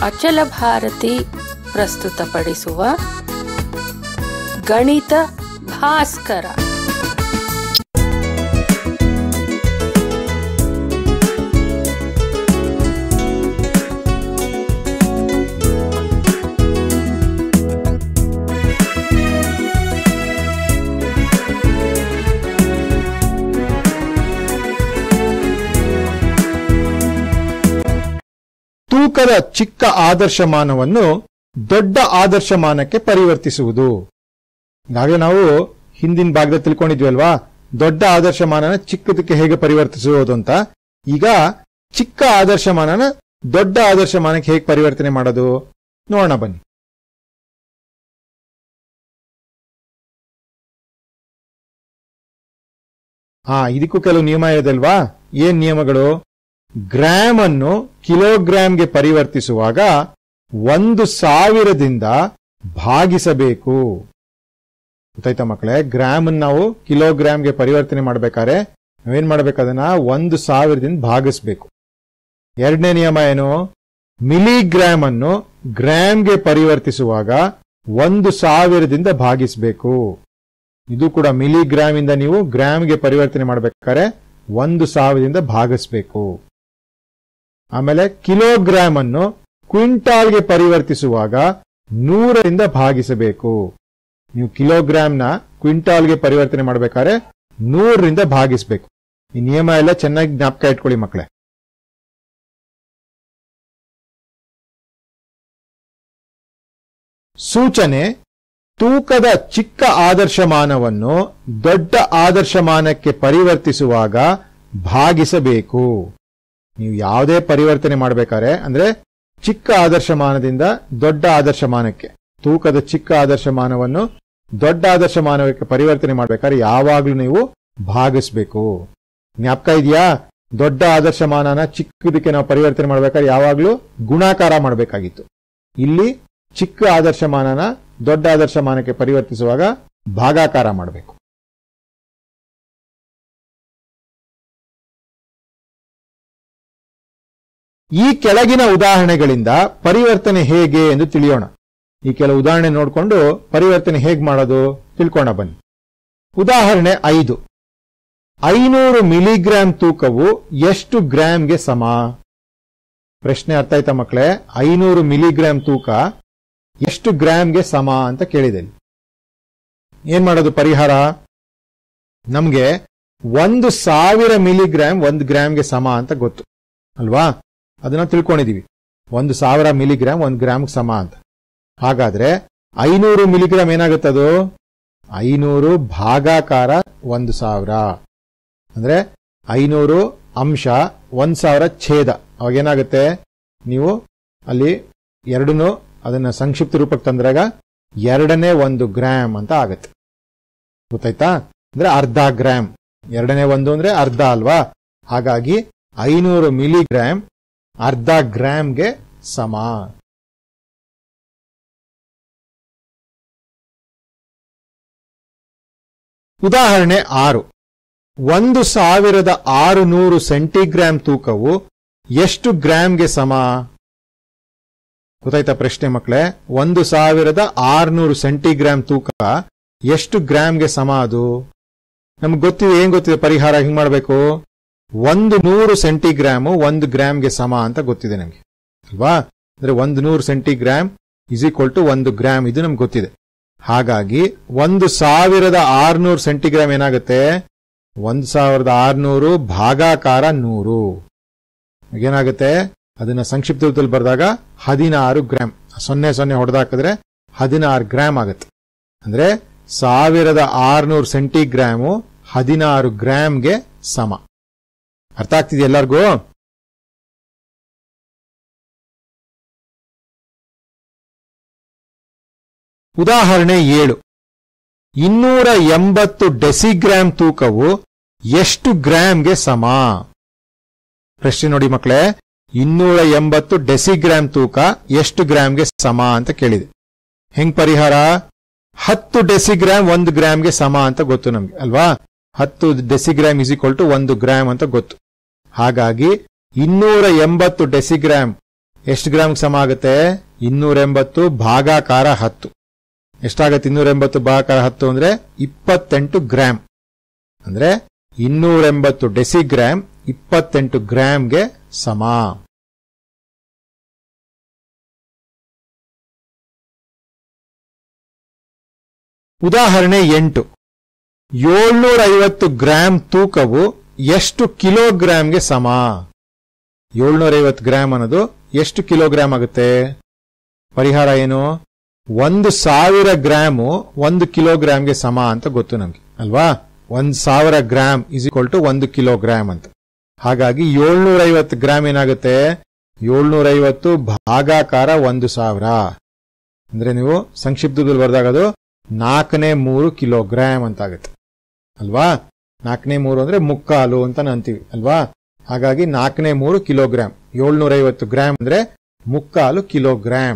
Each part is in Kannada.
ಅಚಲ ಭಾರತಿ ಪ್ರಸ್ತುತಪಡಿಸುವ ಗಣಿತ ಭಾಸ್ಕರ ತೂಕದ ಚಿಕ್ಕ ಆದರ್ಶಮಾನವನ್ನು ದೊಡ್ಡ ಆದರ್ಶಮಾನಕ್ಕೆ ಪರಿವರ್ತಿಸುವುದು ಈಗಾಗಲೇ ನಾವು ಹಿಂದಿನ ಭಾಗದಲ್ಲಿ ತಿಳ್ಕೊಂಡಿದ್ವಿ ಅಲ್ವಾ ದೊಡ್ಡ ಆದರ್ಶಮಾನನ ಚಿಕ್ಕದಕ್ಕೆ ಹೇಗೆ ಪರಿವರ್ತಿಸುವುದು ಅಂತ ಈಗ ಚಿಕ್ಕ ಆದರ್ಶಮಾನನ ದೊಡ್ಡ ಆದರ್ಶಮಾನಕ್ಕೆ ಹೇಗೆ ಪರಿವರ್ತನೆ ಮಾಡೋದು ನೋಡೋಣ ಬನ್ನಿ ಹಾ ಇದಕ್ಕೂ ಕೆಲವು ನಿಯಮ ಇದಲ್ವಾ ಏನ್ ನಿಯಮಗಳು ಗ್ರಾಮ್ ಅನ್ನು ಕಿಲೋಗ್ರಾಂಗೆ ಪರಿವರ್ತಿಸುವಾಗ ಒಂದು ಸಾವಿರದಿಂದ ಭಾಗಿಸಬೇಕು ಗೊತ್ತಾಯ್ತಾ ಮಕ್ಕಳೇ ಗ್ರಾಮ್ ನಾವು ಕಿಲೋಗ್ರಾಂಗೆ ಪರಿವರ್ತನೆ ಮಾಡ್ಬೇಕಾದ್ರೆ ನಾವೇನ್ ಮಾಡ್ಬೇಕು ಅದನ್ನ ಒಂದು ಸಾವಿರದಿಂದ ಭಾಗಿಸ್ಬೇಕು ಎರಡನೇ ನಿಯಮ ಏನು ಮಿಲಿಗ್ರಾಮ್ ಅನ್ನು ಗ್ರಾಮ್ಗೆ ಪರಿವರ್ತಿಸುವಾಗ ಒಂದು ಸಾವಿರದಿಂದ ಭಾಗಿಸಬೇಕು ಇದು ಕೂಡ ಮಿಲಿಗ್ರಾಮ್ ಇಂದ ನೀವು ಗ್ರಾಮ್ಗೆ ಪರಿವರ್ತನೆ ಮಾಡ್ಬೇಕಾದ್ರೆ ಒಂದು ಸಾವಿರದಿಂದ ಭಾಗಿಸ್ಬೇಕು ಆಮೇಲೆ ಕಿಲೋಗ್ರಾಮ್ ಅನ್ನು ಕ್ವಿಂಟಾಲ್ಗೆ ಪರಿವರ್ತಿಸುವಾಗ ನೂರರಿಂದ ಭಾಗಿಸಬೇಕು ನೀವು ಕಿಲೋಗ್ರಾಮ್ನ ಕ್ವಿಂಟಾಲ್ಗೆ ಪರಿವರ್ತನೆ ಮಾಡಬೇಕಾದ್ರೆ ನೂರರಿಂದ ಭಾಗಿಸಬೇಕು ಈ ನಿಯಮ ಎಲ್ಲ ಚೆನ್ನಾಗಿ ಜ್ಞಾಪಕ ಇಟ್ಕೊಳ್ಳಿ ಮಕ್ಕಳೇ ಸೂಚನೆ ತೂಕದ ಚಿಕ್ಕ ಆದರ್ಶಮಾನವನ್ನು ದೊಡ್ಡ ಆದರ್ಶಮಾನಕ್ಕೆ ಪರಿವರ್ತಿಸುವಾಗ ಭಾಗಿಸಬೇಕು ನೀವು ಯಾವುದೇ ಪರಿವರ್ತನೆ ಮಾಡಬೇಕಾದ್ರೆ ಅಂದ್ರೆ ಚಿಕ್ಕ ಆದರ್ಶಮಾನದಿಂದ ದೊಡ್ಡ ಆದರ್ಶಮಾನಕ್ಕೆ ತೂಕದ ಚಿಕ್ಕ ಆದರ್ಶಮಾನವನ್ನು ದೊಡ್ಡ ಆದರ್ಶಮಾನಕ್ಕೆ ಪರಿವರ್ತನೆ ಮಾಡಬೇಕಾದ್ರೆ ಯಾವಾಗ್ಲೂ ನೀವು ಭಾಗಿಸ್ಬೇಕು ಜ್ಞಾಪಕ ಇದೆಯಾ ದೊಡ್ಡ ಆದರ್ಶಮಾನನ ಚಿಕ್ಕದಕ್ಕೆ ನಾವು ಪರಿವರ್ತನೆ ಮಾಡಬೇಕಾದ್ರೆ ಯಾವಾಗ್ಲೂ ಗುಣಾಕಾರ ಮಾಡಬೇಕಾಗಿತ್ತು ಇಲ್ಲಿ ಚಿಕ್ಕ ಆದರ್ಶಮಾನನ ದೊಡ್ಡ ಆದರ್ಶಮಾನಕ್ಕೆ ಪರಿವರ್ತಿಸುವಾಗ ಭಾಗಾಕಾರ ಮಾಡಬೇಕು ಈ ಕೆಳಗಿನ ಉದಾಹರಣೆಗಳಿಂದ ಪರಿವರ್ತನೆ ಹೇಗೆ ಎಂದು ತಿಳಿಯೋಣ ಈ ಕೆಲವು ಉದಾಹರಣೆ ನೋಡಿಕೊಂಡು ಪರಿವರ್ತನೆ ಹೇಗೆ ಮಾಡೋದು ತಿಳ್ಕೋಣ ಬನ್ನಿ ಉದಾಹರಣೆ ಐದು ಐನೂರು ಮಿಲಿಗ್ರಾಂ ತೂಕವು ಎಷ್ಟು ಗ್ರಾಂಗೆ ಸಮ ಪ್ರಶ್ನೆ ಅರ್ಥ ಆಯ್ತಾ ಮಕ್ಕಳೇ ಐನೂರು ಮಿಲಿಗ್ರಾಂ ತೂಕ ಎಷ್ಟು ಗ್ರಾಂಗೆ ಸಮ ಅಂತ ಕೇಳಿದೆ ಏನ್ ಮಾಡೋದು ಪರಿಹಾರ ನಮ್ಗೆ ಒಂದು ಸಾವಿರ ಮಿಲಿಗ್ರಾಂ ಒಂದು ಗ್ರಾಂಗೆ ಸಮ ಅಂತ ಗೊತ್ತು ಅಲ್ವಾ ಅದನ್ನ ತಿಳ್ಕೊಂಡಿದೀವಿ ಒಂದು ಸಾವಿರ ಮಿಲಿಗ್ರಾಂ ಒಂದು ಗ್ರಾಮ್ ಸಮ ಅಂತ ಹಾಗಾದ್ರೆ ಐನೂರು ಮಿಲಿಗ್ರಾಂ ಏನಾಗುತ್ತದು ಐನೂರು ಭಾಗಾಕಾರ ಒಂದು ಸಾವಿರ ಅಂದ್ರೆ ಐನೂರು ಅಂಶ ಒಂದ್ ಸಾವಿರ ಛೇದ ಅವಾಗ ಏನಾಗುತ್ತೆ ನೀವು ಅಲ್ಲಿ ಎರಡನ್ನೂ ಅದನ್ನ ಸಂಕ್ಷಿಪ್ತ ರೂಪಕ್ಕೆ ತಂದ್ರಾಗ ಎರಡನೇ ಒಂದು ಗ್ರಾಮ್ ಅಂತ ಆಗತ್ತೆ ಗೊತ್ತಾಯ್ತಾ ಅಂದ್ರೆ ಅರ್ಧ ಗ್ರಾಮ್ ಎರಡನೇ ಒಂದು ಅಂದ್ರೆ ಅರ್ಧ ಅಲ್ವಾ ಹಾಗಾಗಿ ಐನೂರು ಮಿಲಿಗ್ರಾಮ್ ಅರ್ಧ ಗ್ರಾಮ್ಗೆ ಸಮ ಉದಾಹರಣೆ ಆರು ಒಂದು ಸಾವಿರದ ಆರು ನೂರು ಸೆಂಟಿಗ್ರಾಮ್ ತೂಕವು ಎಷ್ಟು ಗ್ರಾಮ್ಗೆ ಸಮ ಗೊತ್ತಾಯ್ತಾ ಪ್ರಶ್ನೆ ಮಕ್ಕಳೇ ಒಂದು ಸಾವಿರದ ಆರುನೂರು ಸೆಂಟಿಗ್ರಾಮ್ ತೂಕ ಎಷ್ಟು ಗ್ರಾಮ್ಗೆ ಸಮ ಅದು ನಮ್ಗೆ ಗೊತ್ತಿದೆ ಏನ್ ಗೊತ್ತಿದೆ ಪರಿಹಾರ ಹಿಂಗ್ ಮಾಡಬೇಕು ಒಂದು ನೂರು ಸೆಂಟಿಗ್ರಾಮು ಒಂದು ಗ್ರಾಮ್ಗೆ ಸಮ ಅಂತ ಗೊತ್ತಿದೆ ನಮಗೆ ಅಲ್ವಾ ಅಂದ್ರೆ ಒಂದು ನೂರು ಸೆಂಟಿಗ್ರಾಮ್ ಇಸ್ ಈಕ್ವಲ್ ಟು ಒಂದು ಗ್ರಾಮ್ ಇದು ನಮ್ಗೆ ಗೊತ್ತಿದೆ ಹಾಗಾಗಿ ಒಂದು ಸಾವಿರದ ಆರ್ನೂರು ಸೆಂಟಿಗ್ರಾಮ್ ಏನಾಗುತ್ತೆ ಒಂದು ಸಾವಿರದ ಆರ್ನೂರು ಭಾಗಾಕಾರ ನೂರು ಏನಾಗುತ್ತೆ ಅದನ್ನ ಸಂಕ್ಷಿಪ್ತ ರೂಪದಲ್ಲಿ ಬರೆದಾಗ ಹದಿನಾರು ಗ್ರಾಮ್ ಸೊನ್ನೆ ಸೊನ್ನೆ ಹೊಡೆದಾಕಿದ್ರೆ ಹದಿನಾರು ಗ್ರಾಮ್ ಆಗುತ್ತೆ ಅಂದ್ರೆ ಸಾವಿರದ ಆರ್ನೂರು ಸೆಂಟಿಗ್ರಾಮು ಹದಿನಾರು ಗ್ರಾಮ್ಗೆ ಸಮ ಅರ್ಥ ಆಗ್ತಿದೆ ಎಲ್ಲರಿಗೂ ಉದಾಹರಣೆ ಏಳು ಇನ್ನೂರ ಎಂಬತ್ತು ಡೆಸಿಗ್ರಾಮ್ ತೂಕವು ಎಷ್ಟು ಗ್ರಾಮ್ಗೆ ಸಮ ಪ್ರಶ್ನೆ ನೋಡಿ ಮಕ್ಕಳೇ ಇನ್ನೂರ ಎಂಬತ್ತು ಡೆಸಿಗ್ರಾಮ್ ತೂಕ ಎಷ್ಟು ಗ್ರಾಮ್ಗೆ ಸಮ ಅಂತ ಕೇಳಿದೆ ಹೆಂಗ್ ಪರಿಹಾರ ಹತ್ತು ಡೆಸಿಗ್ರಾಮ್ ಒಂದು ಗ್ರಾಮ್ಗೆ ಸಮ ಅಂತ ಗೊತ್ತು ನಮ್ಗೆ ಅಲ್ವಾ ಹತ್ತು ಡೆಸಿಗ್ರಾಮ್ ಇಸ್ ಈಕ್ವಲ್ ಟು ಒಂದು ಗ್ರಾಮ್ ಅಂತ ಗೊತ್ತು ಹಾಗಾಗಿ ಇನ್ನೂರ ಎಂಬತ್ತು ಡೆಸಿಗ್ರಾಮ್ ಎಷ್ಟು ಗ್ರಾಮ್ ಸಮ ಆಗುತ್ತೆ ಇನ್ನೂರ ಎಂಬತ್ತು ಭಾಗಾಕಾರ ಹತ್ತು ಎಷ್ಟಾಗತ್ತೆ ಇನ್ನೂರ ಎಂಬತ್ತು ಭಾಗಾಕಾರ ಹತ್ತು ಅಂದ್ರೆ ಇಪ್ಪತ್ತೆಂಟು ಗ್ರಾಮ್ ಅಂದ್ರೆ ಇನ್ನೂರ ಎಂಬತ್ತು ಡೆಸಿಗ್ರಾಮ್ ಇಪ್ಪತ್ತೆಂಟು ಗ್ರಾಮ್ಗೆ ಸಮ ಉದಾಹರಣೆ ಎಂಟು ಏಳ್ನೂರ ಐವತ್ತು ಗ್ರಾಂ ತೂಕವು ಎಷ್ಟು ಕಿಲೋಗ್ರಾಂಗೆ ಸಮ ಏಳ್ನೂರ ಐವತ್ತು ಗ್ರಾಂ ಅನ್ನೋದು ಎಷ್ಟು ಕಿಲೋಗ್ರಾಂ ಆಗುತ್ತೆ ಪರಿಹಾರ ಏನು ಒಂದು ಸಾವಿರ ಗ್ರಾಮು ಒಂದು ಕಿಲೋಗ್ರಾಂಗೆ ಸಮ ಅಂತ ಗೊತ್ತು ನಮ್ಗೆ ಅಲ್ವಾ ಒಂದ್ ಸಾವಿರ ಗ್ರಾಮ್ ಇಸ್ ಈಕ್ವಲ್ ಟು ಒಂದು ಕಿಲೋಗ್ರಾಮ್ ಅಂತ ಹಾಗಾಗಿ ಏಳ್ನೂರ ಐವತ್ತು ಗ್ರಾಮ್ ಏನಾಗುತ್ತೆ ಏಳ್ನೂರ ಐವತ್ತು ಭಾಗಾಕಾರ ಒಂದು ಸಾವಿರ ಅಂದ್ರೆ ನೀವು ಸಂಕ್ಷಿಪ್ತದಲ್ಲಿ ಬರೆದಾಗ ಅದು ನಾಲ್ಕನೇ ಮೂರು ಕಿಲೋಗ್ರಾಮ್ ಅಂತ ಆಗುತ್ತೆ ಅಲ್ವಾ ನಾಲ್ಕನೇ ಮೂರು ಅಂದ್ರೆ ಮುಕ್ಕಾಲು ಅಂತ ಅಂತೀವಿ ಅಲ್ವಾ ಹಾಗಾಗಿ ನಾಲ್ಕನೇ ಮೂರು ಕಿಲೋಗ್ರಾಮ್ ಏಳ್ನೂರ ಐವತ್ತು ಗ್ರಾಮ್ ಅಂದ್ರೆ ಮುಕ್ಕಾಲು ಕಿಲೋಗ್ರಾಮ್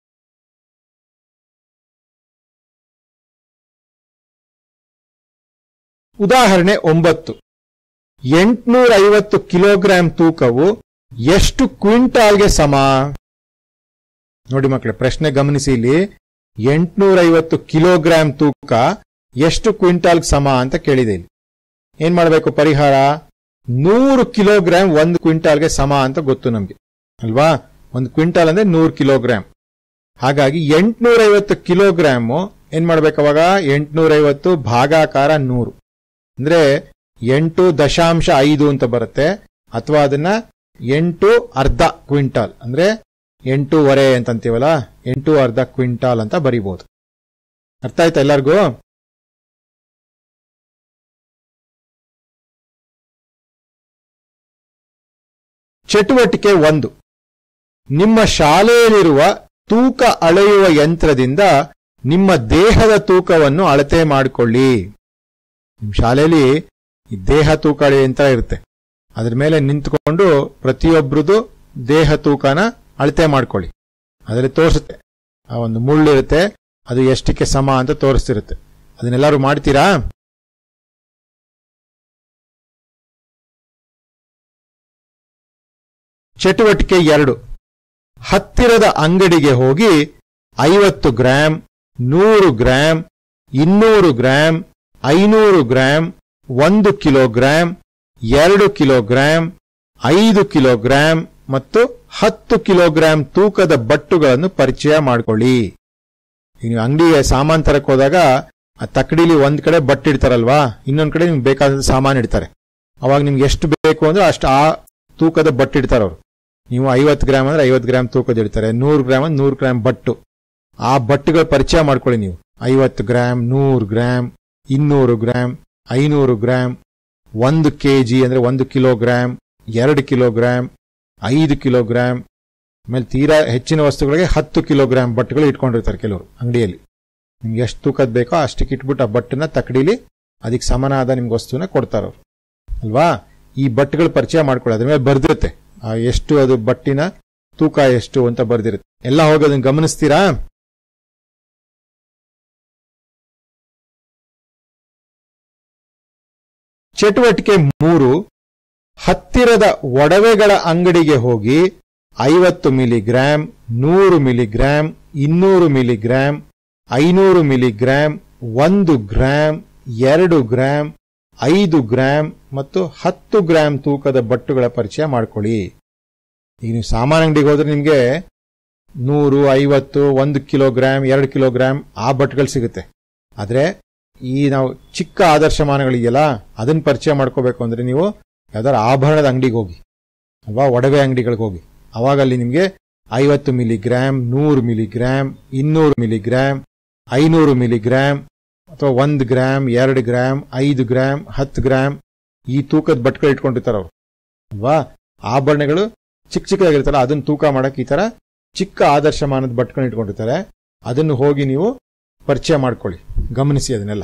ಉದಾಹರಣೆ ಒಂಬತ್ತು ಎಂಟುನೂರ ಐವತ್ತು ಕಿಲೋಗ್ರಾಂ ತೂಕವು ಎಷ್ಟು ಕ್ವಿಂಟಾಲ್ಗೆ ಸಮ ನೋಡಿ ಮಕ್ಕಳೇ ಪ್ರಶ್ನೆ ಗಮನಿಸಿ ಇಲ್ಲಿ ಎಂಟುನೂರ ಐವತ್ತು ಕಿಲೋಗ್ರಾಂ ತೂಕ ಎಷ್ಟು ಕ್ವಿಂಟಾಲ್ ಸಮ ಅಂತ ಕೇಳಿದೆ ಇಲ್ಲಿ ಏನ್ ಮಾಡಬೇಕು ಪರಿಹಾರ ನೂರು ಕಿಲೋಗ್ರಾಂ ಒಂದು ಕ್ವಿಂಟಾಲ್ಗೆ ಸಮ ಅಂತ ಗೊತ್ತು ನಮ್ಗೆ ಅಲ್ವಾ ಒಂದು ಕ್ವಿಂಟಾಲ್ ಅಂದ್ರೆ ನೂರು ಕಿಲೋಗ್ರಾಂ ಹಾಗಾಗಿ ಎಂಟುನೂರ ಐವತ್ತು ಕಿಲೋಗ್ರಾಮು ಏನ್ ಮಾಡ್ಬೇಕು ಅವಾಗ ಎಂಟುನೂರ ಐವತ್ತು ಭಾಗಾಕಾರ ನೂರು ಅಂದ್ರೆ ಎಂಟು ದಶಾಂಶ ಐದು ಅಂತ ಬರುತ್ತೆ ಅಥವಾ ಅದನ್ನ ಎಂಟು ಅರ್ಧ ಕ್ವಿಂಟಾಲ್ ಅಂದ್ರೆ ಎಂಟೂವರೆ ಅಂತ ಅಂತೀವಲ್ಲ ಎಂಟು ಅರ್ಧ ಕ್ವಿಂಟಾಲ್ ಅಂತ ಬರಿಬಹುದು ಅರ್ಥ ಆಯ್ತಾ ಎಲ್ಲರಿಗೂ ಚಟುವಟಿಕೆ ಒಂದು ನಿಮ್ಮ ಶಾಲೆಯಲ್ಲಿರುವ ತೂಕ ಅಳೆಯುವ ಯಂತ್ರದಿಂದ ನಿಮ್ಮ ದೇಹದ ತೂಕವನ್ನು ಅಳತೆ ಮಾಡಿಕೊಳ್ಳಿ ನಿಮ್ಮ ಶಾಲೆಯಲ್ಲಿ ಈ ದೇಹ ತೂಕ ಅಳೆಯೋ ಯಂತ್ರ ಇರುತ್ತೆ ಅದ್ರ ಮೇಲೆ ನಿಂತ್ಕೊಂಡು ಪ್ರತಿಯೊಬ್ಬರದು ದೇಹ ತೂಕನ ಅಳತೆ ಮಾಡ್ಕೊಳ್ಳಿ ಅದರಲ್ಲಿ ತೋರಿಸುತ್ತೆ ಆ ಒಂದು ಮುಳ್ಳು ಇರುತ್ತೆ ಅದು ಎಷ್ಟಕ್ಕೆ ಸಮ ಅಂತ ತೋರಿಸ್ತಿರುತ್ತೆ ಅದನ್ನೆಲ್ಲರೂ ಮಾಡ್ತೀರಾ ಚಟುವಟಿಕೆ ಎರಡು ಹತ್ತಿರದ ಅಂಗಡಿಗೆ ಹೋಗಿ ಐವತ್ತು ಗ್ರಾಂ ನೂರು ಗ್ರಾಂ ಇನ್ನೂರು ಗ್ರಾಂ ಐನೂರು ಗ್ರಾಂ ಒಂದು ಕಿಲೋಗ್ರಾಂ ಎರಡು ಕಿಲೋಗ್ರಾಂ ಐದು ಕಿಲೋಗ್ರಾಂ ಮತ್ತು ಹತ್ತು ಕಿಲೋಗ್ರಾಂ ತೂಕದ ಬಟ್ಟುಗಳನ್ನು ಪರಿಚಯ ಮಾಡಿಕೊಳ್ಳಿ ಈಗ ನೀವು ಅಂಗಡಿಗೆ ಸಾಮಾನ್ ತರಕ್ ಹೋದಾಗ ಆ ತಕ್ಕಡಿಲಿ ಒಂದ್ ಕಡೆ ಬಟ್ಟೆ ಇಡ್ತಾರಲ್ವಾ ಇನ್ನೊಂದ್ ಕಡೆ ನಿಮ್ಗೆ ಬೇಕಾದ ಸಾಮಾನು ಇಡ್ತಾರೆ ಅವಾಗ ನಿಮ್ಗೆ ಎಷ್ಟು ಬೇಕು ಅಂದ್ರೆ ಅಷ್ಟು ಆ ತೂಕದ ಬಟ್ಟೆ ಇಡ್ತಾರೆ ಅವರು ನೀವು ಐವತ್ತು ಗ್ರಾಮ್ ಅಂದ್ರೆ ಐವತ್ತು ಗ್ರಾಮ್ ತೂಕದ ಇಡ್ತಾರೆ ನೂರು ಗ್ರಾಮ್ ಅಂದ್ರೆ ನೂರು ಗ್ರಾಮ್ ಬಟ್ಟು ಆ ಬಟ್ಟುಗಳ ಪರಿಚಯ ಮಾಡ್ಕೊಳ್ಳಿ ನೀವು ಐವತ್ತು ಗ್ರಾಮ್ ನೂರು ಗ್ರಾಮ್ ಇನ್ನೂರು ಗ್ರಾಮ್ ಐನೂರು ಗ್ರಾಮ್ ಒಂದು ಕೆಜಿ ಅಂದ್ರೆ ಒಂದು ಕಿಲೋಗ್ರಾಮ್ ಎರಡು ಕಿಲೋಗ್ರಾಮ್ ಐದು ಕಿಲೋಗ್ರಾಮ್ ಆಮೇಲೆ ತೀರಾ ಹೆಚ್ಚಿನ ವಸ್ತುಗಳಿಗೆ ಹತ್ತು ಕಿಲೋಗ್ರಾಮ್ ಬಟ್ಟೆಗಳು ಇಟ್ಕೊಂಡಿರ್ತಾರೆ ಕೆಲವರು ಅಂಗಡಿಯಲ್ಲಿ ನಿಮ್ಗೆ ಎಷ್ಟು ತೂಕದ ಬೇಕೋ ಅಷ್ಟಕ್ಕೆ ಇಟ್ಬಿಟ್ಟು ಆ ಬಟ್ಟನ್ನ ತಕಡಿಲಿ ಅದಕ್ಕೆ ಸಮನಾದ ನಿಮ್ಗೆ ವಸ್ತುನ ಕೊಡ್ತಾರ ಅವ್ರು ಅಲ್ವಾ ಈ ಬಟ್ಟೆಗಳು ಪರಿಚಯ ಮಾಡ್ಕೊಳ್ಳಿ ಅದ್ರ ಮೇಲೆ ಬರ್ದಿರುತ್ತೆ ಆ ಎಷ್ಟು ಅದು ಬಟ್ಟಿನ ತೂಕ ಎಷ್ಟು ಅಂತ ಬರ್ದಿರುತ್ತೆ ಎಲ್ಲ ಹೋಗಿ ಅದನ್ನ ಗಮನಿಸ್ತೀರಾ ಚಟುವಟಿಕೆ ಮೂರು ಹತ್ತಿರದ ಒಡವೆಗಳ ಅಂಗಡಿಗೆ ಹೋಗಿ ಐವತ್ತು ಮಿಲಿಗ್ರಾಂ ನೂರು ಮಿಲಿಗ್ರಾಂ ಇನ್ನೂರು ಮಿಲಿಗ್ರಾಂ ಐನೂರು ಮಿಲಿಗ್ರಾಂ ಒಂದು ಗ್ರಾಂ ಎರಡು ಗ್ರಾಂ ಐದು ಗ್ರಾಂ ಮತ್ತು ಹತ್ತು ಗ್ರಾಂ ತೂಕದ ಬಟ್ಟುಗಳ ಪರಿಚಯ ಮಾಡ್ಕೊಳ್ಳಿ ಈಗ ನೀವು ಸಾಮಾನು ಅಂಗಡಿಗೆ ಹೋದ್ರೆ ನಿಮಗೆ ನೂರು ಐವತ್ತು ಒಂದು ಕಿಲೋಗ್ರಾಂ ಎರಡು ಕಿಲೋಗ್ರಾಂ ಆ ಬಟ್ಟೆಗಳು ಸಿಗುತ್ತೆ ಆದ್ರೆ ಈ ನಾವು ಚಿಕ್ಕ ಆದರ್ಶಮಾನಗಳಿದೆಯಲ್ಲ ಅದನ್ನ ಪರಿಚಯ ಮಾಡ್ಕೋಬೇಕು ಅಂದ್ರೆ ನೀವು ಯಾವ್ದಾದ್ರು ಆಭರಣದ ಅಂಗಡಿಗೆ ಹೋಗಿ ಅಲ್ವಾ ಒಡವೆ ಅಂಗಡಿಗಳಿಗೆ ಹೋಗಿ ಅವಾಗ ಅಲ್ಲಿ ನಿಮಗೆ ಐವತ್ತು ಮಿಲಿಗ್ರಾಂ ನೂರು ಮಿಲಿಗ್ರಾಂ ಇನ್ನೂರು ಮಿಲಿಗ್ರಾಂ ಐನೂರು ಮಿಲಿಗ್ರಾಂ ಅಥವಾ ಒಂದು ಗ್ರಾಮ್ ಎರಡು ಗ್ರಾಮ್ ಐದು ಗ್ರಾಮ್ ಹತ್ತು ಗ್ರಾಮ್ ಈ ತೂಕದ ಬಟ್ಗಳು ಇಟ್ಕೊಂಡಿರ್ತಾರೆ ಅವರು ಅಲ್ವಾ ಆಭರಣಗಳು ಚಿಕ್ಕ ಚಿಕ್ಕದಾಗಿರ್ತಾರಲ್ಲ ಅದನ್ನ ತೂಕ ಮಾಡಕ್ ಈ ತರ ಚಿಕ್ಕ ಆದರ್ಶಮಾನದ ಬಟ್ಗಳನ್ನ ಇಟ್ಕೊಂಡಿರ್ತಾರೆ ಅದನ್ನು ಹೋಗಿ ನೀವು ಪರಿಚಯ ಮಾಡ್ಕೊಳ್ಳಿ ಗಮನಿಸಿ ಅದನ್ನೆಲ್ಲ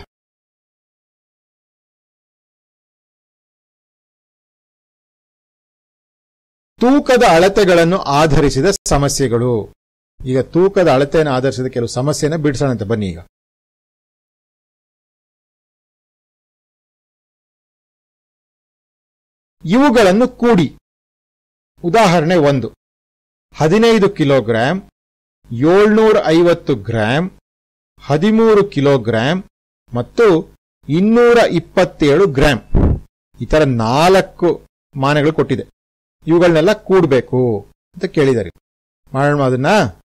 ತೂಕದ ಅಳತೆಗಳನ್ನು ಆಧರಿಸಿದ ಸಮಸ್ಯೆಗಳು ಈಗ ತೂಕದ ಅಳತೆಯನ್ನು ಆಧರಿಸಿದ ಕೆಲವು ಸಮಸ್ಯೆನ ಬಿಡಿಸೋಣಂತೆ ಬನ್ನಿ ಈಗ ಇವುಗಳನ್ನು ಕೂಡಿ ಉದಾಹರಣೆ ಒಂದು ಹದಿನೈದು ಕಿಲೋಗ್ರಾಂ ಏಳ್ನೂರ ಐವತ್ತು ಗ್ರಾಂ ಹದಿಮೂರು ಕಿಲೋಗ್ರಾಂ ಮತ್ತು ಇನ್ನೂರ ಇಪ್ಪತ್ತೇಳು ಗ್ರಾಂ ಈ ತರ ನಾಲ್ಕು ಮಾನಗಳು ಕೊಟ್ಟಿದೆ ಇವುಗಳನ್ನೆಲ್ಲ ಕೂಡಬೇಕು ಅಂತ ಕೇಳಿದ್ದಾರೆ ಮಾಡೋಣ ಅದನ್ನ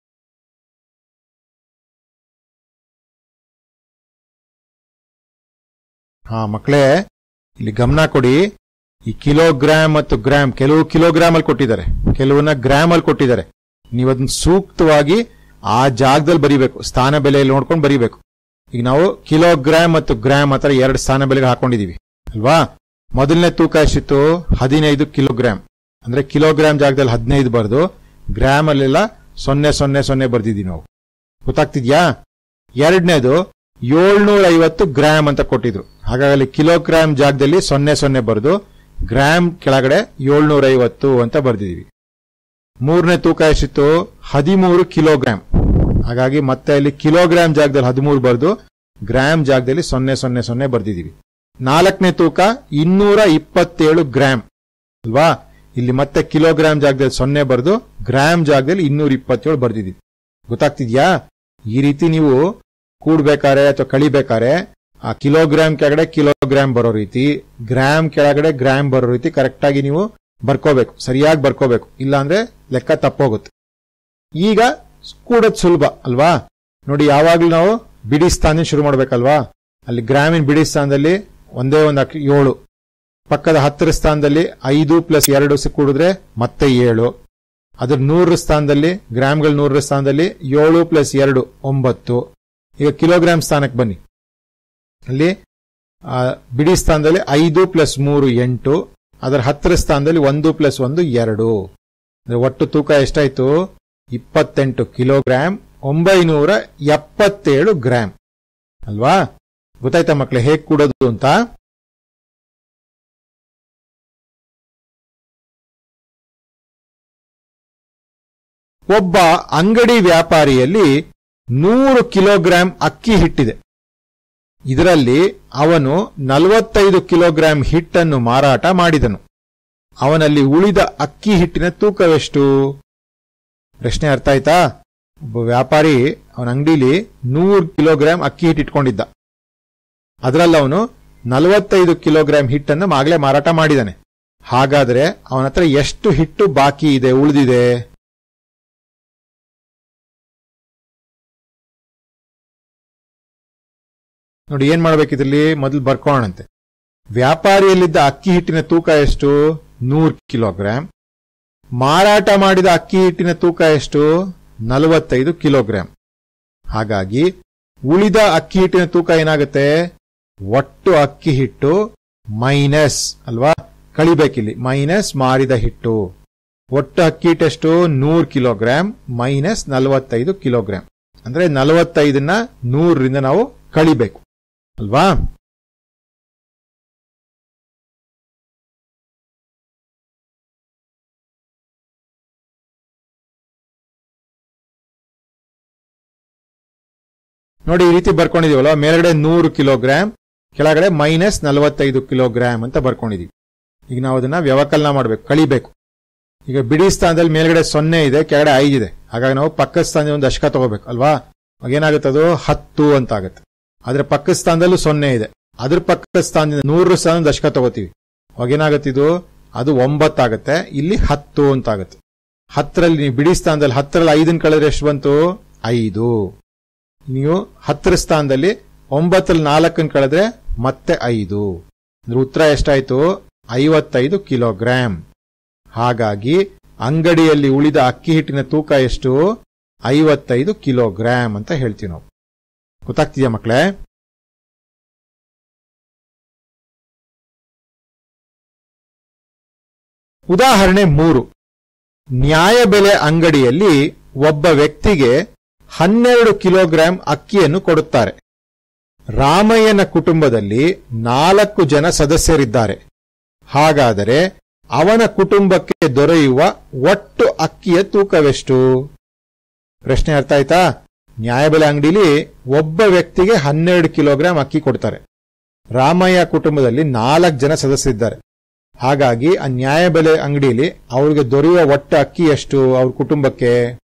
ಹಾ ಮಕ್ಕಳೇ ಇಲ್ಲಿ ಗಮನ ಕೊಡಿ ಈ ಕಿಲೋಗ್ರಾಮ್ ಮತ್ತು ಗ್ರಾಮ್ ಕೆಲವು ಕಿಲೋಗ್ರಾಮ್ ಅಲ್ಲಿ ಕೊಟ್ಟಿದ್ದಾರೆ ಕೆಲವನ್ನ ಗ್ರಾಮ್ ಅಲ್ಲಿ ಕೊಟ್ಟಿದ್ದಾರೆ ನೀವು ಅದನ್ನ ಸೂಕ್ತವಾಗಿ ಆ ಜಾಗದಲ್ಲಿ ಬರಿಬೇಕು ಸ್ಥಾನ ಬೆಲೆಯಲ್ಲಿ ನೋಡ್ಕೊಂಡು ಬರಿಬೇಕು ಈಗ ನಾವು ಕಿಲೋಗ್ರಾಮ್ ಮತ್ತು ಗ್ರಾಮ್ ಆ ತರ ಎರಡು ಸ್ಥಾನ ಬೆಲೆಗೆ ಹಾಕೊಂಡಿದೀವಿ ಅಲ್ವಾ ಮೊದಲನೇ ತೂಕ ಎಷ್ಟಿತ್ತು ಹದಿನೈದು ಕಿಲೋಗ್ರಾಮ್ ಅಂದ್ರೆ ಕಿಲೋಗ್ರಾಮ್ ಜಾಗದಲ್ಲಿ ಹದಿನೈದು ಬರೆದು ಗ್ರಾಮ್ ಅಲ್ಲೆಲ್ಲ ಸೊನ್ನೆ ಸೊನ್ನೆ ಸೊನ್ನೆ ಬರ್ದಿದೀವಿ ನಾವು ಗೊತ್ತಾಗ್ತಿದ್ಯಾ ಎರಡನೇದು ಏಳ್ನೂರ ಐವತ್ತು ಗ್ರಾಮ್ ಅಂತ ಕೊಟ್ಟಿದ್ರು ಹಾಗಾಗಿ ಅಲ್ಲಿ ಕಿಲೋಗ್ರಾಮ್ ಜಾಗದಲ್ಲಿ ಸೊನ್ನೆ ಸೊನ್ನೆ ಬರೆದು ಗ್ರಾಮ್ ಕೆಳಗಡೆ ಏಳ್ನೂರ ಐವತ್ತು ಅಂತ ಬರ್ದಿದೀವಿ ಮೂರನೇ ತೂಕ ಎಷ್ಟಿತ್ತು ಹದಿಮೂರು ಕಿಲೋಗ್ರಾಮ್ ಹಾಗಾಗಿ ಮತ್ತೆ ಅಲ್ಲಿ ಕಿಲೋಗ್ರಾಮ್ ಜಾಗದಲ್ಲಿ ಹದಿಮೂರು ಬರೆದು ಗ್ರಾಮ್ ಜಾಗದಲ್ಲಿ ಸೊನ್ನೆ ಸೊನ್ನೆ ಸೊನ್ನೆ ಬರ್ದಿದೀವಿ ನಾಲ್ಕನೇ ತೂಕ ಇನ್ನೂರ ಇಪ್ಪತ್ತೇಳು ಗ್ರಾಮ್ ಅಲ್ವಾ ಇಲ್ಲಿ ಮತ್ತೆ ಕಿಲೋಗ್ರಾಮ್ ಜಾಗದಲ್ಲಿ ಸೊನ್ನೆ ಬರೆದು ಗ್ರಾಮ್ ಜಾಗದಲ್ಲಿ ಇನ್ನೂರ ಇಪ್ಪತ್ತೇಳು ಬರ್ದಿದೀವಿ ಗೊತ್ತಾಗ್ತಿದ್ಯಾ ಈ ರೀತಿ ನೀವು ಕೂಡ್ಬೇಕಾರೆ ಅಥವಾ ಕಳಿಬೇಕಾರೆ ಆ ಕಿಲೋಗ್ರಾಮ್ ಕೆಳಗಡೆ ಕಿಲೋಗ್ರಾಮ್ ಬರೋ ರೀತಿ ಗ್ರಾಮ್ ಕೆಳಗಡೆ ಗ್ರಾಮ್ ಬರೋ ರೀತಿ ಕರೆಕ್ಟ್ ಆಗಿ ನೀವು ಬರ್ಕೋಬೇಕು ಸರಿಯಾಗಿ ಬರ್ಕೋಬೇಕು ಇಲ್ಲಾಂದ್ರೆ ಲೆಕ್ಕ ತಪ್ಪೋಗುತ್ತೆ ಈಗ ಕೂಡೋದ್ ಸುಲಭ ಅಲ್ವಾ ನೋಡಿ ಯಾವಾಗ್ಲೂ ನಾವು ಬಿಡಿ ಸ್ಥಾನದಿಂದ ಶುರು ಮಾಡ್ಬೇಕಲ್ವಾ ಅಲ್ಲಿ ಗ್ರಾಮೀಣ ಬಿಡಿ ಸ್ಥಾನದಲ್ಲಿ ಒಂದೇ ಒಂದು ಅಕ್ಷ ಏಳು ಪಕ್ಕದ ಹತ್ತರ ಸ್ಥಾನದಲ್ಲಿ ಐದು ಪ್ಲಸ್ ಎರಡು ಸಿ ಕೂಡಿದ್ರೆ ಮತ್ತೆ ಏಳು ಅದ್ರ ನೂರರ ಸ್ಥಾನದಲ್ಲಿ ಗ್ರಾಮ್ಗಳ ನೂರರ ಸ್ಥಾನದಲ್ಲಿ ಏಳು ಪ್ಲಸ್ ಎರಡು ಒಂಬತ್ತು ಈಗ ಕಿಲೋಗ್ರಾಮ್ ಸ್ಥಾನಕ್ಕೆ ಬನ್ನಿ ಅಲ್ಲಿ ಆ, ಬಿಡಿ ಸ್ಥಾನದಲ್ಲಿ ಐದು ಪ್ಲಸ್ ಮೂರು ಎಂಟು ಅದರ ಹತ್ತರ ಸ್ಥಾನದಲ್ಲಿ ಒಂದು ಪ್ಲಸ್ ಒಂದು ಎರಡು ಅಂದ್ರೆ ಒಟ್ಟು ತೂಕ ಎಷ್ಟಾಯ್ತು ಇಪ್ಪತ್ತೆಂಟು ಕಿಲೋಗ್ರಾಮ್ ಒಂಬೈನೂರ ಎಪ್ಪತ್ತೇಳು ಗ್ರಾಮ್ ಅಲ್ವಾ ಗೊತ್ತಾಯ್ತಾ ಮಕ್ಳು ಹೇಗ್ ಕೂಡೋದು ಅಂತ ಒಬ್ಬ ಅಂಗಡಿ ವ್ಯಾಪಾರಿಯಲ್ಲಿ ನೂರು ಕಿಲೋಗ್ರಾಂ ಅಕ್ಕಿ ಹಿಟ್ಟಿದೆ ಇದರಲ್ಲಿ ಅವನು ನಲವತ್ತೈದು ಕಿಲೋಗ್ರಾಂ ಹಿಟ್ಟನ್ನು ಮಾರಾಟ ಮಾಡಿದನು ಅವನಲ್ಲಿ ಉಳಿದ ಅಕ್ಕಿ ಹಿಟ್ಟಿನ ತೂಕವೆಷ್ಟು ಪ್ರಶ್ನೆ ಅರ್ಥ ಆಯ್ತಾ ಒಬ್ಬ ವ್ಯಾಪಾರಿ ಅವನ ಅಂಗಡಿಲಿ ನೂರು ಕಿಲೋಗ್ರಾಂ ಅಕ್ಕಿ ಹಿಟ್ಟು ಇಟ್ಕೊಂಡಿದ್ದ ಅದರಲ್ಲಿ ಅವನು ನಲವತ್ತೈದು ಕಿಲೋಗ್ರಾಂ ಹಿಟ್ಟನ್ನು ಆಗಲೇ ಮಾರಾಟ ಮಾಡಿದಾನೆ ಹಾಗಾದ್ರೆ ಅವನ ಹತ್ರ ಎಷ್ಟು ಹಿಟ್ಟು ಬಾಕಿ ಇದೆ ಉಳಿದಿದೆ ನೋಡಿ ಏನ್ ಮಾಡ್ಬೇಕಿದ್ರಲ್ಲಿ ಮೊದಲು ಬರ್ಕೋಣಂತೆ ವ್ಯಾಪಾರಿಯಲ್ಲಿದ್ದ ಅಕ್ಕಿ ಹಿಟ್ಟಿನ ತೂಕ ಎಷ್ಟು ನೂರು ಕಿಲೋಗ್ರಾಂ ಮಾರಾಟ ಮಾಡಿದ ಅಕ್ಕಿ ಹಿಟ್ಟಿನ ತೂಕ ಎಷ್ಟು ನಲವತ್ತೈದು ಕಿಲೋಗ್ರಾಂ ಹಾಗಾಗಿ ಉಳಿದ ಅಕ್ಕಿ ಹಿಟ್ಟಿನ ತೂಕ ಏನಾಗುತ್ತೆ ಒಟ್ಟು ಅಕ್ಕಿ ಹಿಟ್ಟು ಮೈನಸ್ ಅಲ್ವಾ ಕಳಿಬೇಕಿಲ್ಲಿ ಮೈನಸ್ ಮಾರಿದ ಹಿಟ್ಟು ಒಟ್ಟು ಅಕ್ಕಿ ಹಿಟ್ಟೆಷ್ಟು ನೂರು ಕಿಲೋಗ್ರಾಂ ಮೈನಸ್ ನಲವತ್ತೈದು ಕಿಲೋಗ್ರಾಂ ಅಂದ್ರೆ ನಲವತ್ತೈದನ್ನ ನೂರರಿಂದ ನಾವು ಕಳಿಬೇಕು ಅಲ್ವಾ ನೋಡಿ ಈ ರೀತಿ ಬರ್ಕೊಂಡಿದೀವಲ್ಲ ಮೇಲ್ಗಡೆ ನೂರು ಕಿಲೋಗ್ರಾಂ ಕೆಳಗಡೆ ಮೈನಸ್ ನಲವತ್ತೈದು ಕಿಲೋಗ್ರಾಂ ಅಂತ ಬರ್ಕೊಂಡಿದೀವಿ ಈಗ ನಾವು ಅದನ್ನ ವ್ಯವಕಲನ ಮಾಡಬೇಕು ಕಳಿಬೇಕು ಈಗ ಬಿಡಿ ಸ್ಥಾನದಲ್ಲಿ ಮೇಲ್ಗಡೆ ಸೊನ್ನೆ ಇದೆ ಕೆಳಗಡೆ ಐದಿದೆ ಹಾಗಾಗಿ ನಾವು ಪಕ್ಕದ ಸ್ಥಾನದಲ್ಲಿ ಒಂದು ದಶಕ ತಗೋಬೇಕು ಅಲ್ವಾ ಅವಾಗ ಏನಾಗುತ್ತೆ ಅದು ಹತ್ತು ಅಂತ ಆಗುತ್ತೆ ಆದ್ರೆ ಪಕ್ಕದ ಸ್ಥಾನದಲ್ಲೂ ಸೊನ್ನೆ ಇದೆ ಅದ್ರ ಪಕ್ಕದ ಸ್ಥಾನದಿಂದ ನೂರು ಸ್ಥಾನ ದಶಕ ತಗೋತೀವಿ ಅವಾಗ ಏನಾಗುತ್ತೆ ಇದು ಅದು ಒಂಬತ್ತಾಗುತ್ತೆ ಇಲ್ಲಿ ಹತ್ತು ಅಂತ ಆಗುತ್ತೆ ಹತ್ತರಲ್ಲಿ ನೀವು ಬಿಡಿ ಸ್ಥಾನದಲ್ಲಿ ಹತ್ತರಲ್ಲಿ ಐದನ್ ಕಳೆದ್ರೆ ಎಷ್ಟು ಬಂತು ಐದು ನೀವು ಹತ್ತರ ಸ್ಥಾನದಲ್ಲಿ ಒಂಬತ್ತರಲ್ಲಿ ನಾಲ್ಕನ್ ಕಳೆದ್ರೆ ಮತ್ತೆ ಐದು ಅಂದ್ರೆ ಉತ್ತರ ಎಷ್ಟಾಯ್ತು ಐವತ್ತೈದು ಕಿಲೋಗ್ರಾಂ ಹಾಗಾಗಿ ಅಂಗಡಿಯಲ್ಲಿ ಉಳಿದ ಅಕ್ಕಿ ಹಿಟ್ಟಿನ ತೂಕ ಎಷ್ಟು ಐವತ್ತೈದು ಕಿಲೋಗ್ರಾಂ ಅಂತ ಹೇಳ್ತೀವಿ ನಾವು ಗೊತ್ತಾಗ್ತಿದ್ಯಾ ಮಕ್ಕಳೇ ಉದಾಹರಣೆ ಮೂರು ನ್ಯಾಯಬೆಲೆ ಅಂಗಡಿಯಲ್ಲಿ ಒಬ್ಬ ವ್ಯಕ್ತಿಗೆ ಹನ್ನೆರಡು ಕಿಲೋಗ್ರಾಂ ಅಕ್ಕಿಯನ್ನು ಕೊಡುತ್ತಾರೆ ರಾಮಯ್ಯನ ಕುಟುಂಬದಲ್ಲಿ ನಾಲ್ಕು ಜನ ಸದಸ್ಯರಿದ್ದಾರೆ ಹಾಗಾದರೆ ಅವನ ಕುಟುಂಬಕ್ಕೆ ದೊರೆಯುವ ಒಟ್ಟು ಅಕ್ಕಿಯ ತೂಕವೆಷ್ಟು ಪ್ರಶ್ನೆ ಅರ್ಥ ಆಯ್ತಾ ನ್ಯಾಯಬೆಲೆ ಅಂಗಡಿಲಿ ಒಬ್ಬ ವ್ಯಕ್ತಿಗೆ ಹನ್ನೆರಡು ಕಿಲೋಗ್ರಾಂ ಅಕ್ಕಿ ಕೊಡ್ತಾರೆ ರಾಮಯ್ಯ ಕುಟುಂಬದಲ್ಲಿ ನಾಲ್ಕು ಜನ ಸದಸ್ಯರಿದ್ದಾರೆ ಹಾಗಾಗಿ ಆ ನ್ಯಾಯಬೆಲೆ ಅಂಗಡಿಯಲ್ಲಿ ಅವ್ರಿಗೆ ದೊರೆಯುವ ಒಟ್ಟ ಅಕ್ಕಿ ಎಷ್ಟು ಅವ್ರ ಕುಟುಂಬಕ್ಕೆ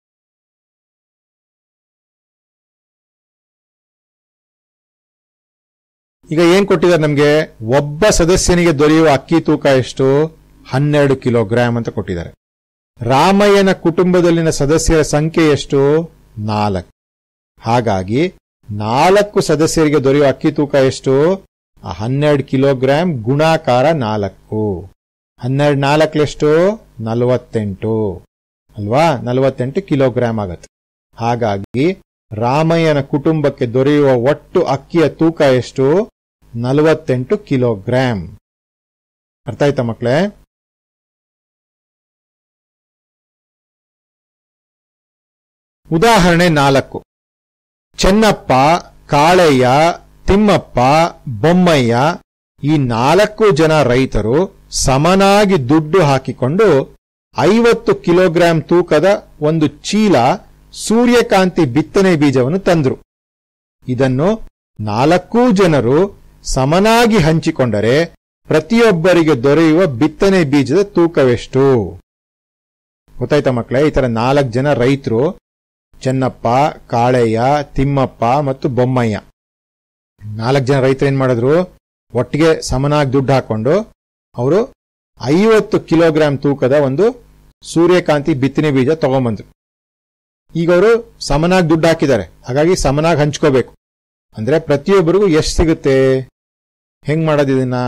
ಈಗ ಏನ್ ಕೊಟ್ಟಿದ್ದಾರೆ ನಮ್ಗೆ ಒಬ್ಬ ಸದಸ್ಯನಿಗೆ ದೊರೆಯುವ ಅಕ್ಕಿ ತೂಕ ಎಷ್ಟು ಹನ್ನೆರಡು ಕಿಲೋಗ್ರಾಮ್ ಅಂತ ಕೊಟ್ಟಿದ್ದಾರೆ ರಾಮಯ್ಯನ ಕುಟುಂಬದಲ್ಲಿನ ಸದಸ್ಯರ ಸಂಖ್ಯೆ ಎಷ್ಟು ನಾಲ್ಕು ಹಾಗಾಗಿ ನಾಲ್ಕು ಸದಸ್ಯರಿಗೆ ದೊರೆಯುವ ಅಕ್ಕಿ ತೂಕ ಎಷ್ಟು ಆ ಹನ್ನೆರಡು ಕಿಲೋಗ್ರಾಮ್ ಗುಣಾಕಾರ ನಾಲ್ಕು ಹನ್ನೆರಡು ನಾಲ್ಕಲೆಷ್ಟು ನಲವತ್ತೆಂಟು ಅಲ್ವಾ ನಲವತ್ತೆಂಟು ಕಿಲೋಗ್ರಾಮ್ ಆಗತ್ತೆ ಹಾಗಾಗಿ ರಾಮಯ್ಯನ ಕುಟುಂಬಕ್ಕೆ ದೊರೆಯುವ ಒಟ್ಟು ಅಕ್ಕಿಯ ತೂಕ ಎಷ್ಟು ನಲವತ್ತೆಂಟು ಕಿಲೋಗ್ರಾಮ್ ಅರ್ಥ ಆಯ್ತಾ ಮಕ್ಕಳೇ ಉದಾಹರಣೆ ನಾಲ್ಕು ಚೆನ್ನಪ್ಪ ಕಾಳಯ್ಯ ತಿಮ್ಮಪ್ಪ ಬೊಮ್ಮಯ್ಯ ಈ ನಾಲ್ಕು ಜನ ರೈತರು ಸಮನಾಗಿ ದುಡ್ಡು ಹಾಕಿಕೊಂಡು ಐವತ್ತು ಕಿಲೋಗ್ರಾಂ ತೂಕದ ಒಂದು ಚೀಲ ಸೂರ್ಯಕಾಂತಿ ಬಿತ್ತನೆ ಬೀಜವನ್ನು ತಂದ್ರು ಇದನ್ನು ನಾಲ್ಕೂ ಜನರು ಸಮನಾಗಿ ಹಂಚಿಕೊಂಡರೆ ಪ್ರತಿಯೊಬ್ಬರಿಗೆ ದೊರೆಯುವ ಬಿತ್ತನೆ ಬೀಜದ ತೂಕವೆಷ್ಟು ಗೊತ್ತಾಯ್ತಾ ಮಕ್ಕಳೇ ಈ ತರ ನಾಲ್ಕು ಜನ ರೈತರು ಚೆನ್ನಪ್ಪ ಕಾಳೆಯ್ಯ ತಿಮ್ಮಪ್ಪ ಮತ್ತು ಬೊಮ್ಮಯ್ಯ ನಾಲ್ಕು ಜನ ರೈತರು ಏನ್ ಮಾಡಿದ್ರು ಒಟ್ಟಿಗೆ ಸಮನಾಗಿ ದುಡ್ಡು ಹಾಕೊಂಡು ಅವರು ಐವತ್ತು ಕಿಲೋಗ್ರಾಂ ತೂಕದ ಒಂದು ಸೂರ್ಯಕಾಂತಿ ಬಿತ್ತನೆ ಬೀಜ ತಗೊಂಬಂದ್ರು ಈಗ ಅವರು ಸಮನಾಗಿ ದುಡ್ಡು ಹಾಕಿದ್ದಾರೆ ಹಾಗಾಗಿ ಸಮನಾಗಿ ಹಂಚ್ಕೋಬೇಕು ಅಂದ್ರೆ ಪ್ರತಿಯೊಬ್ಬರಿಗೂ ಎಷ್ಟು ಸಿಗುತ್ತೆ ಹೆಂಗ್ ಮಾಡೋದು ಇದನ್ನ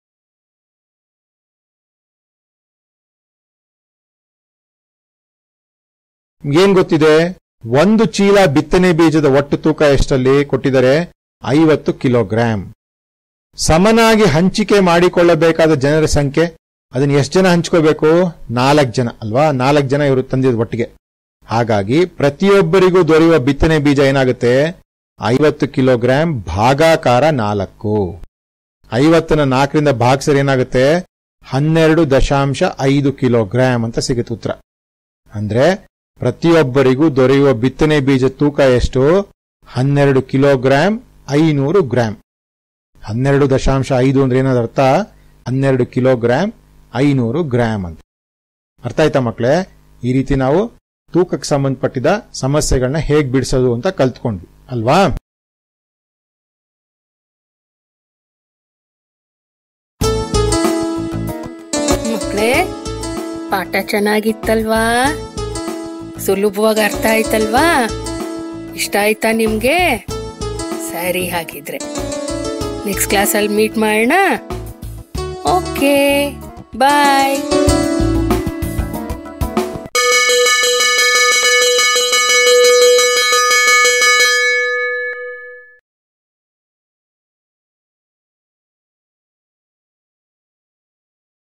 ಏನ್ ಗೊತ್ತಿದೆ ಒಂದು ಚೀಲ ಬಿತ್ತನೆ ಬೀಜದ ಒಟ್ಟು ತೂಕ ಎಷ್ಟಲ್ಲಿ ಕೊಟ್ಟಿದ್ದಾರೆ ಐವತ್ತು ಕಿಲೋಗ್ರಾಂ ಸಮನಾಗಿ ಹಂಚಿಕೆ ಮಾಡಿಕೊಳ್ಳಬೇಕಾದ ಜನರ ಸಂಖ್ಯೆ ಅದನ್ನ ಎಷ್ಟು ಜನ ಹಂಚ್ಕೋಬೇಕು ನಾಲ್ಕು ಜನ ಅಲ್ವಾ ನಾಲ್ಕು ಜನ ಇವರು ತಂದಿದ್ ಒಟ್ಟಿಗೆ ಹಾಗಾಗಿ ಪ್ರತಿಯೊಬ್ಬರಿಗೂ ದೊರೆಯುವ ಬಿತ್ತನೆ ಬೀಜ ಏನಾಗುತ್ತೆ ಐವತ್ತು ಕಿಲೋಗ್ರಾಂ ಭಾಗಾಕಾರ ನಾಲ್ಕು ಐವತ್ತನ ನಾಲ್ಕರಿಂದ ಭಾಗಿಸಿದ್ರೆ ಏನಾಗುತ್ತೆ ಹನ್ನೆರಡು ದಶಾಂಶ ಐದು ಕಿಲೋಗ್ರಾಂ ಅಂತ ಸಿಗುತ್ತೆ ಉತ್ತರ ಅಂದ್ರೆ ಪ್ರತಿಯೊಬ್ಬರಿಗೂ ದೊರೆಯುವ ಬಿತ್ತನೆ ಬೀಜ ತೂಕ ಎಷ್ಟು ಹನ್ನೆರಡು ಕಿಲೋಗ್ರಾಂ ಐನೂರು ಗ್ರಾಂ ಹನ್ನೆರಡು ದಶಾಂಶ ಐದು ಅಂದ್ರೆ ಏನಾದ ಅರ್ಥ ಹನ್ನೆರಡು ಕಿಲೋಗ್ರಾಂ ಐನೂರು ಗ್ರಾಂ ಅಂತ ಅರ್ಥ ಆಯ್ತಾ ಮಕ್ಕಳೇ ಈ ರೀತಿ ನಾವು ತೂಕಕ್ಕೆ ಸಂಬಂಧಪಟ್ಟಿದ ಸಮಸ್ಯೆಗಳನ್ನ ಹೇಗ್ ಬಿಡಿಸೋದು ಅಂತ ಕಲ್ತ್ಕೊಂಡ್ವಿ ಅಲ್ವಾ ಮಕ್ಕಳೇ ಪಾಠ ಚೆನ್ನಾಗಿತ್ತಲ್ವಾ ಸುಲಭವಾಗಿ ಅರ್ಥ ಆಯ್ತಲ್ವಾ ಇಷ್ಟ ಆಯ್ತಾ ನಿಮ್ಗೆ ಸರಿ ಹಾಗಿದ್ರೆ ನೆಕ್ಸ್ಟ್ ಕ್ಲಾಸಲ್ಲಿ ಮೀಟ್ ಮಾಡೋಣ ಓಕೆ ಬಾಯ್